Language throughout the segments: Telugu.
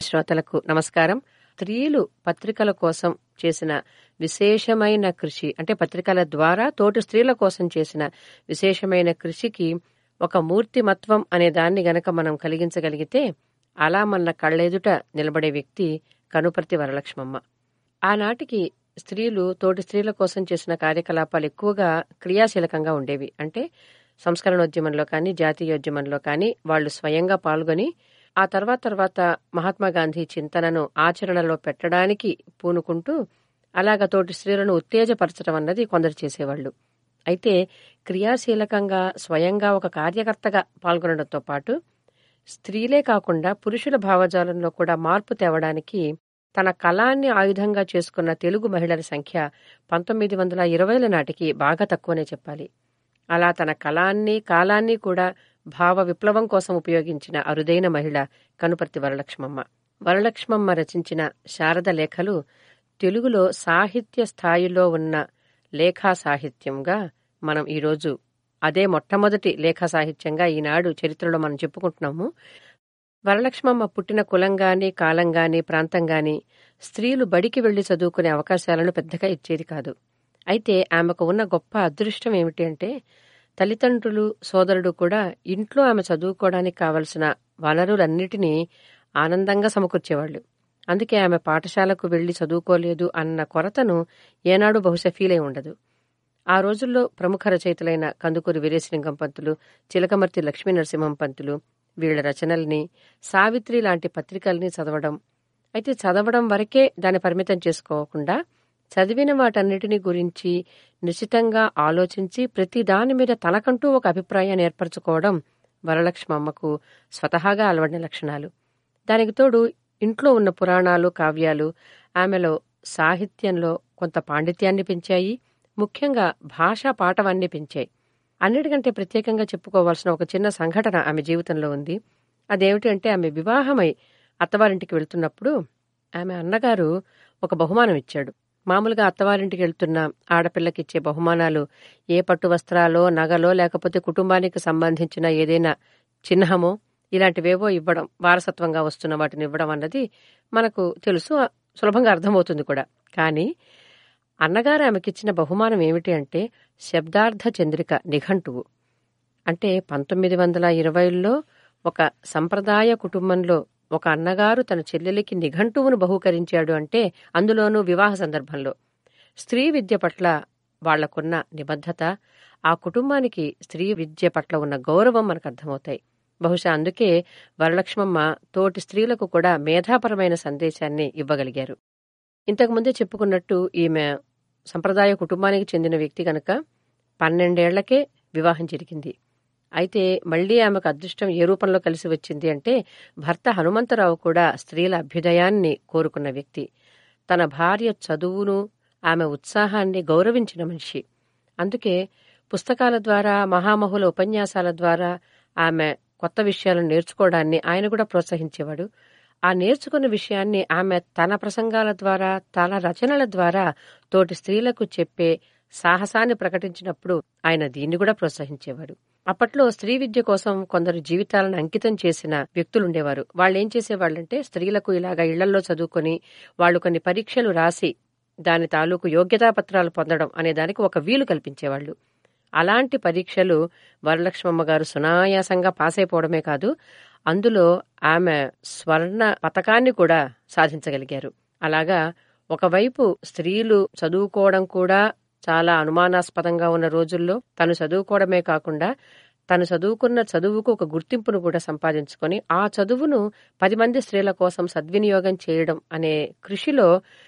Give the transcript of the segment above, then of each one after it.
శ్రోతలకు నమస్కారం స్త్రీలు పత్రికల కోసం చేసిన విశేషమైన కృషి అంటే పత్రికల ద్వారా తోటి స్త్రీల కోసం చేసిన విశేషమైన కృషికి ఒక మూర్తిమత్వం అనే దాన్ని గనక మనం కలిగించగలిగితే అలా మన కళ్ళెదుట నిలబడే వ్యక్తి కనుపర్తి వరలక్ష్మమ్మ ఆనాటికి స్త్రీలు తోటి స్త్రీల కోసం చేసిన కార్యకలాపాలు ఎక్కువగా క్రియాశీలకంగా ఉండేవి అంటే సంస్కరణోద్యమంలో కానీ జాతీయోద్యమంలో కానీ వాళ్ళు స్వయంగా పాల్గొని ఆ తర్వాత తర్వాత మహాత్మా గాంధీ చింతనను ఆచరణలో పెట్టడానికి పూనుకుంటూ అలాగ తోటి స్త్రీలను ఉత్తేజపరచడం అన్నది కొందరు చేసేవాళ్ళు అయితే క్రియాశీలకంగా స్వయంగా ఒక కార్యకర్తగా పాల్గొనడంతో పాటు స్త్రీలే కాకుండా పురుషుల భావజాలంలో కూడా మార్పు తేవడానికి తన కళాన్ని ఆయుధంగా చేసుకున్న తెలుగు మహిళల సంఖ్య పంతొమ్మిది వందల ఇరవైల నాటికి బాగా తక్కువనే చెప్పాలి అలా తన కళాన్ని కాలాన్ని కూడా భావ విప్లవం కోసం ఉపయోగించిన అరుదైన మహిళ కనుపర్తి వరలక్ష్మమ్మ వరలక్ష్మమ్మ రచించిన శారద లేఖలు తెలుగులో సాహిత్య స్థాయిలో ఉన్న లేఖా సాహిత్యంగా మనం ఈరోజు అదే మొట్టమొదటి లేఖా సాహిత్యంగా ఈనాడు చరిత్రలో మనం చెప్పుకుంటున్నాము వరలక్ష్మమ్మ పుట్టిన కులంగాని కాలంగాని ప్రాంతంగాని స్త్రీలు బడికి వెళ్లి చదువుకునే అవకాశాలను పెద్దగా ఇచ్చేది కాదు అయితే ఆమెకు ఉన్న గొప్ప అదృష్టం ఏమిటి అంటే తల్లిదండ్రులు సోదరుడు కూడా ఇంట్లో ఆమె చదువుకోవడానికి కావలసిన వనరులన్నిటినీ ఆనందంగా సమకూర్చేవాళ్లు అందుకే ఆమె పాఠశాలకు వెళ్లి చదువుకోలేదు అన్న కొరతను ఏనాడు బహుశా ఫీల్ అయి ఉండదు ఆ రోజుల్లో ప్రముఖ రచయితలైన కందుకూరి వీరేశలింగం పంతులు చిలకమర్తి లక్ష్మీ నరసింహం పంతులు వీళ్ల రచనల్ని సావిత్రి లాంటి పత్రికల్ని చదవడం అయితే చదవడం వరకే దాన్ని పరిమితం చేసుకోకుండా చదివిన వాటన్నిటిని గురించి నిశితంగా ఆలోచించి ప్రతి దాని మీద తనకంటూ ఒక అభిప్రాయాన్ని ఏర్పరచుకోవడం వరలక్ష్మమ్మకు స్వతహాగా అలవడిన లక్షణాలు దానికి తోడు ఇంట్లో ఉన్న పురాణాలు కావ్యాలు ఆమెలో సాహిత్యంలో కొంత పాండిత్యాన్ని పెంచాయి ముఖ్యంగా భాషా పాఠవాన్ని పెంచాయి అన్నిటికంటే ప్రత్యేకంగా చెప్పుకోవాల్సిన ఒక చిన్న సంఘటన ఆమె జీవితంలో ఉంది అదేమిటి అంటే ఆమె వివాహమై అత్తవారింటికి వెళ్తున్నప్పుడు ఆమె అన్నగారు ఒక బహుమానం ఇచ్చాడు మామూలుగా అత్తవారింటికి వెళ్తున్న ఆడపిల్లకి ఇచ్చే బహుమానాలు ఏ పట్టు వస్త్రాలో నగలో లేకపోతే కుటుంబానికి సంబంధించిన ఏదైనా చిహ్నమో ఇలాంటివేవో ఇవ్వడం వారసత్వంగా వస్తున్న వాటిని ఇవ్వడం అన్నది మనకు తెలుసు సులభంగా అర్థమవుతుంది కూడా కానీ అన్నగారు ఆమెకిచ్చిన బహుమానం ఏమిటి అంటే శబ్దార్థ చంద్రిక నిఘంటువు అంటే పంతొమ్మిది వందల ఇరవైలో ఒక సంప్రదాయ కుటుంబంలో ఒక అన్నగారు తన చెల్లెలికి నిఘంటువును బహూకరించాడు అంటే అందులోనూ వివాహ సందర్భంలో స్త్రీ విద్య పట్ల వాళ్లకున్న నిబద్ధత ఆ కుటుంబానికి స్త్రీ విద్య పట్ల ఉన్న గౌరవం మనకు అర్థమవుతాయి బహుశా అందుకే వరలక్ష్మమ్మ తోటి స్త్రీలకు కూడా మేధాపరమైన సందేశాన్ని ఇవ్వగలిగారు ఇంతకుముందే చెప్పుకున్నట్టు ఈమె సంప్రదాయ కుటుంబానికి చెందిన వ్యక్తి కనుక పన్నెండేళ్లకే వివాహం జరిగింది అయితే మళ్లీ ఆమెకు అదృష్టం ఏ రూపంలో కలిసి వచ్చింది అంటే భర్త హనుమంతరావు కూడా స్త్రీల అభ్యుదయాన్ని కోరుకున్న వ్యక్తి తన భార్య చదువును ఆమె ఉత్సాహాన్ని గౌరవించిన మనిషి అందుకే పుస్తకాల ద్వారా మహామహుల ఉపన్యాసాల ద్వారా ఆమె కొత్త విషయాలను నేర్చుకోవడాన్ని ఆయన కూడా ప్రోత్సహించేవాడు ఆ నేర్చుకున్న విషయాన్ని ఆమె తన ప్రసంగాల ద్వారా తన రచనల ద్వారా తోటి స్త్రీలకు చెప్పే సాహసాన్ని ప్రకటించినప్పుడు ఆయన దీన్ని కూడా ప్రోత్సహించేవాడు అప్పట్లో స్త్రీ విద్య కోసం కొందరు జీవితాలను అంకితం చేసిన వ్యక్తులుండేవారు వాళ్ళు ఏం చేసేవాళ్ళంటే స్త్రీలకు ఇలాగా ఇళ్లలో చదువుకొని వాళ్ళు కొన్ని పరీక్షలు రాసి దాని తాలూకు యోగ్యతా పత్రాలు పొందడం అనే దానికి ఒక వీలు కల్పించేవాళ్లు అలాంటి పరీక్షలు వరలక్ష్మమ్మ గారు సునాయాసంగా పాస్ అయిపోవడమే కాదు అందులో ఆమె స్వర్ణ పథకాన్ని కూడా సాధించగలిగారు అలాగా ఒకవైపు స్త్రీలు చదువుకోవడం కూడా చాలా అనుమానాస్పదంగా ఉన్న రోజుల్లో తను చదువుకోవడమే కాకుండా తను చదువుకున్న చదువుకు ఒక గుర్తింపును కూడా సంపాదించుకొని ఆ చదువును పది మంది స్త్రీల కోసం సద్వినియోగం చేయడం అనే కృషిలో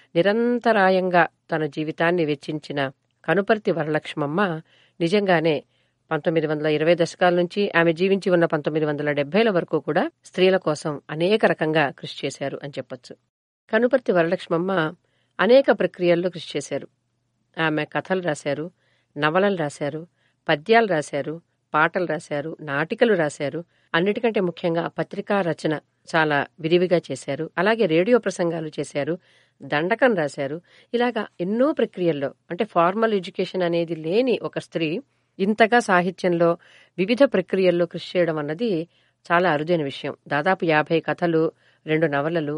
నిరంతరాయంగా తన జీవితాన్ని వెచ్చించిన కనుపర్తి వరలక్ష్మమ్మ నిజంగానే పంతొమ్మిది వందల ఇరవై దశకాల నుంచి ఆమె జీవించి ఉన్న పంతొమ్మిది వందల డెబ్బైల వరకు కూడా స్త్రీల కోసం అనేక రకంగా కృషి చేశారు అని చెప్పొచ్చు కనుపర్తి వరలక్ష్మమ్మ అనేక ప్రక్రియల్లో కృషి చేశారు ఆమె కథలు రాశారు నవలలు రాశారు పద్యాలు రాశారు పాటలు రాశారు నాటికలు రాశారు అన్నిటికంటే ముఖ్యంగా పత్రికా రచన చాలా విరివిగా చేశారు అలాగే రేడియో ప్రసంగాలు చేశారు దండకం రాశారు ఇలాగా ఎన్నో ప్రక్రియల్లో అంటే ఫార్మల్ ఎడ్యుకేషన్ అనేది లేని ఒక స్త్రీ ఇంతగా సాహిత్యంలో వివిధ ప్రక్రియల్లో కృషి చేయడం అన్నది చాలా అరుదైన విషయం దాదాపు యాభై కథలు రెండు నవలలు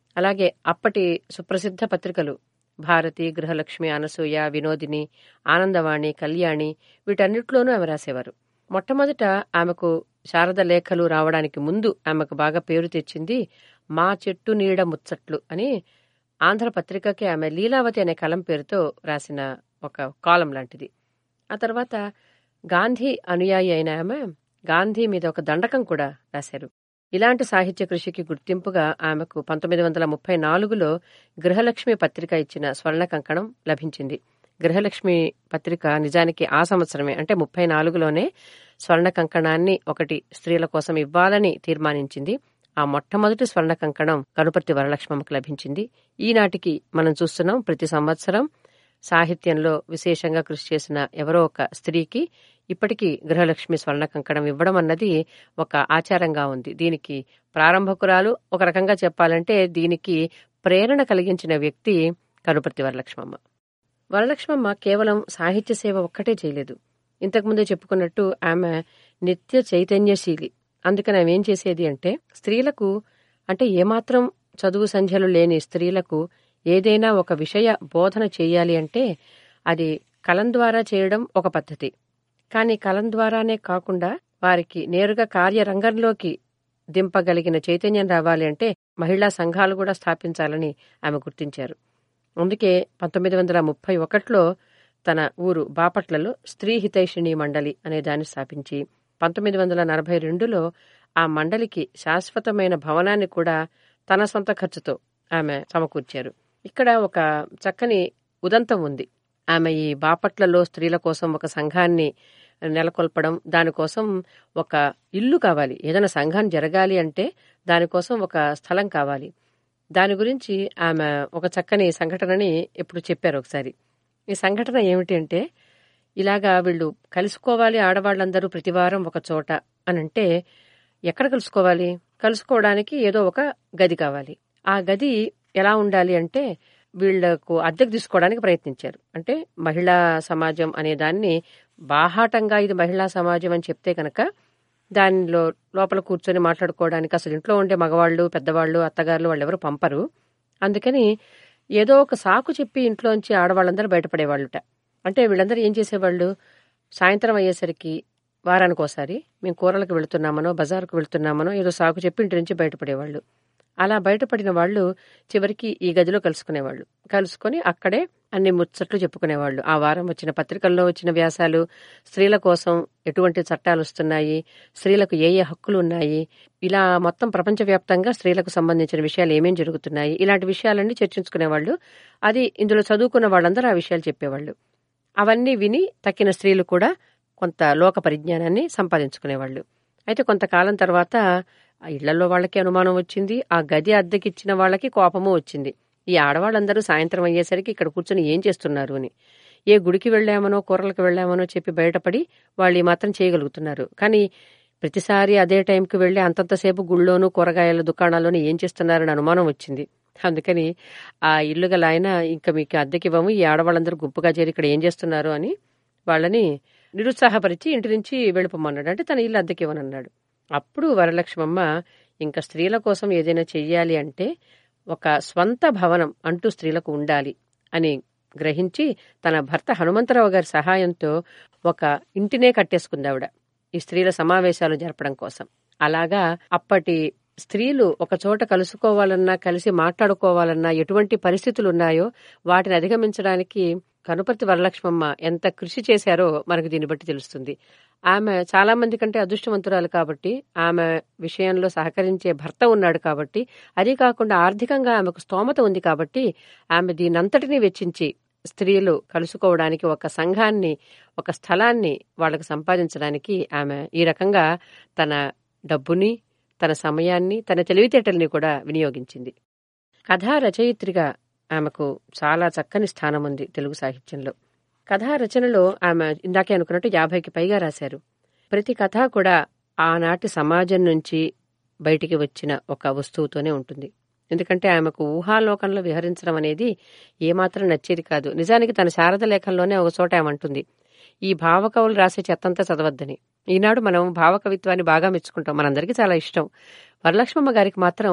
అలాగే అప్పటి సుప్రసిద్ధ పత్రికలు భారతి గృహలక్ష్మి అనసూయ వినోదిని ఆనందవాణి కళ్యాణి వీటన్నిటిలోనూ ఆమె రాసేవారు మొట్టమొదట ఆమెకు శారద లేఖలు రావడానికి ముందు ఆమెకు బాగా పేరు తెచ్చింది మా చెట్టు నీడ ముచ్చట్లు అని ఆంధ్రపత్రికకి ఆమె లీలావతి అనే కలం పేరుతో రాసిన ఒక కాలం లాంటిది ఆ తర్వాత గాంధీ అనుయాయి అయిన ఆమె గాంధీ మీద ఒక దండకం కూడా రాశారు ఇలాంటి సాహిత్య కృషికి గుర్తింపుగా ఆమెకు పంతొమ్మిది వందల ముప్పై నాలుగులో గృహలక్ష్మి పత్రిక ఇచ్చిన స్వర్ణ కంకణం లభించింది గృహలక్ష్మి పత్రిక నిజానికి ఆ సంవత్సరమే అంటే ముప్పై నాలుగులోనే స్వర్ణ కంకణాన్ని ఒకటి స్త్రీల కోసం ఇవ్వాలని తీర్మానించింది ఆ మొట్టమొదటి స్వర్ణ కంకణం కనుపర్తి వరలక్ష్మమ్మకు లభించింది ఈనాటికి మనం చూస్తున్నాం ప్రతి సంవత్సరం సాహిత్యంలో విశేషంగా కృషి చేసిన ఎవరో ఒక స్త్రీకి ఇప్పటికీ గృహలక్ష్మి స్వర్ణ కంకణం ఇవ్వడం అన్నది ఒక ఆచారంగా ఉంది దీనికి ప్రారంభకురాలు ఒక రకంగా చెప్పాలంటే దీనికి ప్రేరణ కలిగించిన వ్యక్తి కనుపర్తి వరలక్ష్మమ్మ వరలక్ష్మమ్మ కేవలం సాహిత్య సేవ ఒక్కటే చేయలేదు ఇంతకుముందే చెప్పుకున్నట్టు ఆమె నిత్య చైతన్యశీలి అందుకని ఆమె ఏం చేసేది అంటే స్త్రీలకు అంటే ఏమాత్రం చదువు సంధ్యలు లేని స్త్రీలకు ఏదైనా ఒక విషయ బోధన చేయాలి అంటే అది కలం ద్వారా చేయడం ఒక పద్ధతి కానీ కలం ద్వారానే కాకుండా వారికి నేరుగా కార్యరంగంలోకి దింపగలిగిన చైతన్యం రావాలి అంటే మహిళా సంఘాలు కూడా స్థాపించాలని ఆమె గుర్తించారు అందుకే పంతొమ్మిది వందల ముప్పై ఒకటిలో తన ఊరు బాపట్లలో స్త్రీ హితైషిణి మండలి అనే దాన్ని స్థాపించి పంతొమ్మిది వందల నలభై రెండులో ఆ మండలికి శాశ్వతమైన భవనాన్ని కూడా తన సొంత ఖర్చుతో ఆమె సమకూర్చారు ఇక్కడ ఒక చక్కని ఉదంతం ఉంది ఆమె ఈ బాపట్లలో స్త్రీల కోసం ఒక సంఘాన్ని నెలకొల్పడం దానికోసం ఒక ఇల్లు కావాలి ఏదైనా సంఘం జరగాలి అంటే దానికోసం ఒక స్థలం కావాలి దాని గురించి ఆమె ఒక చక్కని సంఘటనని ఎప్పుడు చెప్పారు ఒకసారి ఈ సంఘటన ఏమిటి అంటే ఇలాగా వీళ్ళు కలుసుకోవాలి ఆడవాళ్ళందరూ ప్రతివారం ఒక చోట అని అంటే ఎక్కడ కలుసుకోవాలి కలుసుకోవడానికి ఏదో ఒక గది కావాలి ఆ గది ఎలా ఉండాలి అంటే వీళ్లకు అద్దెకు తీసుకోవడానికి ప్రయత్నించారు అంటే మహిళా సమాజం అనే దాన్ని బాహాటంగా ఇది మహిళా సమాజం అని చెప్తే కనుక దానిలో లోపల కూర్చొని మాట్లాడుకోవడానికి అసలు ఇంట్లో ఉండే మగవాళ్ళు పెద్దవాళ్ళు అత్తగారులు వాళ్ళు ఎవరు పంపరు అందుకని ఏదో ఒక సాకు చెప్పి ఇంట్లోంచి ఆడవాళ్ళందరూ బయటపడేవాళ్ళుట అంటే వీళ్ళందరూ ఏం చేసేవాళ్ళు సాయంత్రం అయ్యేసరికి వారానికి ఒకసారి మేము కూరలకు వెళుతున్నామనో బజారుకు వెళుతున్నామనో ఏదో సాకు చెప్పి ఇంటి నుంచి బయటపడేవాళ్ళు అలా బయటపడిన వాళ్ళు చివరికి ఈ గదిలో కలుసుకునేవాళ్ళు కలుసుకొని అక్కడే అన్ని ముచ్చట్లు చెప్పుకునేవాళ్ళు ఆ వారం వచ్చిన పత్రికల్లో వచ్చిన వ్యాసాలు స్త్రీల కోసం ఎటువంటి చట్టాలు వస్తున్నాయి స్త్రీలకు ఏ ఏ హక్కులు ఉన్నాయి ఇలా మొత్తం ప్రపంచవ్యాప్తంగా స్త్రీలకు సంబంధించిన విషయాలు ఏమేం జరుగుతున్నాయి ఇలాంటి విషయాలన్నీ చర్చించుకునేవాళ్ళు అది ఇందులో చదువుకున్న వాళ్ళందరూ ఆ విషయాలు చెప్పేవాళ్ళు అవన్నీ విని తక్కిన స్త్రీలు కూడా కొంత లోక పరిజ్ఞానాన్ని సంపాదించుకునేవాళ్ళు అయితే కొంతకాలం తర్వాత ఆ ఇళ్లలో వాళ్ళకి అనుమానం వచ్చింది ఆ గది అద్దెకిచ్చిన వాళ్ళకి కోపము వచ్చింది ఈ ఆడవాళ్ళందరూ సాయంత్రం అయ్యేసరికి ఇక్కడ కూర్చొని ఏం చేస్తున్నారు అని ఏ గుడికి వెళ్ళామనో కూరలకు వెళ్ళామనో చెప్పి బయటపడి వాళ్ళు ఈ మాత్రం చేయగలుగుతున్నారు కానీ ప్రతిసారి అదే టైంకి వెళ్ళి అంతంతసేపు గుళ్ళోనూ కూరగాయల దుకాణాల్లోనూ ఏం చేస్తున్నారని అనుమానం వచ్చింది అందుకని ఆ ఇల్లు గల ఆయన ఇంకా మీకు అద్దెకివ్వము ఈ ఆడవాళ్ళందరూ గుంపుగా చేరి ఇక్కడ ఏం చేస్తున్నారు అని వాళ్ళని నిరుత్సాహపరిచి ఇంటి నుంచి వెళ్ళిపోమన్నాడు అంటే తన ఇల్లు అద్దెకివ్వనన్నాడు అప్పుడు వరలక్ష్మమ్మ ఇంకా స్త్రీల కోసం ఏదైనా చెయ్యాలి అంటే ఒక స్వంత భవనం అంటూ స్త్రీలకు ఉండాలి అని గ్రహించి తన భర్త హనుమంతరావు గారి సహాయంతో ఒక ఇంటినే కట్టేసుకుంది ఆవిడ ఈ స్త్రీల సమావేశాలు జరపడం కోసం అలాగా అప్పటి స్త్రీలు ఒక చోట కలుసుకోవాలన్నా కలిసి మాట్లాడుకోవాలన్నా ఎటువంటి పరిస్థితులు ఉన్నాయో వాటిని అధిగమించడానికి కనుపర్తి వరలక్ష్మమ్మ ఎంత కృషి చేశారో మనకు దీన్ని బట్టి తెలుస్తుంది ఆమె చాలా మంది కంటే అదృష్టవంతురాలు కాబట్టి ఆమె విషయంలో సహకరించే భర్త ఉన్నాడు కాబట్టి అది కాకుండా ఆర్థికంగా ఆమెకు స్తోమత ఉంది కాబట్టి ఆమె దీనంతటినీ వెచ్చించి స్త్రీలు కలుసుకోవడానికి ఒక సంఘాన్ని ఒక స్థలాన్ని వాళ్ళకు సంపాదించడానికి ఆమె ఈ రకంగా తన డబ్బుని తన సమయాన్ని తన తెలివితేటల్ని కూడా వినియోగించింది కథా రచయిత్రిగా ఆమెకు చాలా చక్కని స్థానం ఉంది తెలుగు సాహిత్యంలో కథా రచనలో ఆమె ఇందాకే అనుకున్నట్టు యాభైకి పైగా రాశారు ప్రతి కథ కూడా ఆనాటి సమాజం నుంచి బయటికి వచ్చిన ఒక వస్తువుతోనే ఉంటుంది ఎందుకంటే ఆమెకు ఊహాలోకంలో విహరించడం అనేది ఏమాత్రం నచ్చేది కాదు నిజానికి తన శారద లేఖంలోనే ఒక చోట ఏమంటుంది ఈ భావకవులు రాసే చెత్తంతా చదవద్దని ఈనాడు మనం భావకవిత్వాన్ని బాగా మెచ్చుకుంటాం మనందరికీ చాలా ఇష్టం వరలక్ష్మమ్మ గారికి మాత్రం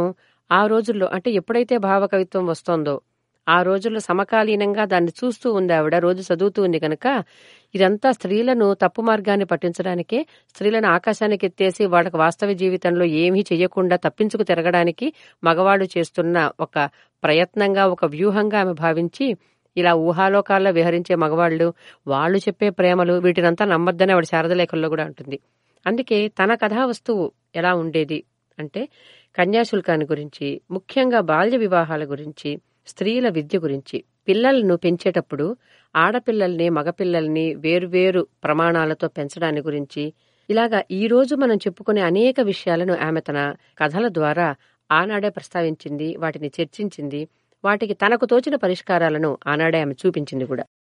ఆ రోజుల్లో అంటే ఎప్పుడైతే భావకవిత్వం వస్తోందో ఆ రోజుల్లో సమకాలీనంగా దాన్ని చూస్తూ ఉంది ఆవిడ రోజు చదువుతూ ఉంది కనుక ఇదంతా స్త్రీలను తప్పు మార్గాన్ని పట్టించడానికే స్త్రీలను ఆకాశానికి ఎత్తేసి వాళ్ళకి వాస్తవ జీవితంలో ఏమీ చెయ్యకుండా తప్పించుకు తిరగడానికి మగవాళ్ళు చేస్తున్న ఒక ప్రయత్నంగా ఒక వ్యూహంగా ఆమె భావించి ఇలా ఊహాలోకాల్లో విహరించే మగవాళ్ళు వాళ్ళు చెప్పే ప్రేమలు వీటినంతా నమ్మొద్దని ఆవిడ శారదలేఖల్లో కూడా ఉంటుంది అందుకే తన కథా వస్తువు ఎలా ఉండేది అంటే కన్యాశుల్కాన్ని గురించి ముఖ్యంగా బాల్య వివాహాల గురించి స్త్రీల విద్య గురించి పిల్లలను పెంచేటప్పుడు ఆడపిల్లల్ని మగపిల్లల్ని వేర్వేరు ప్రమాణాలతో పెంచడాన్ని గురించి ఇలాగా ఈ రోజు మనం చెప్పుకునే అనేక విషయాలను ఆమె తన కథల ద్వారా ఆనాడే ప్రస్తావించింది వాటిని చర్చించింది వాటికి తనకు తోచిన పరిష్కారాలను ఆనాడే ఆమె చూపించింది కూడా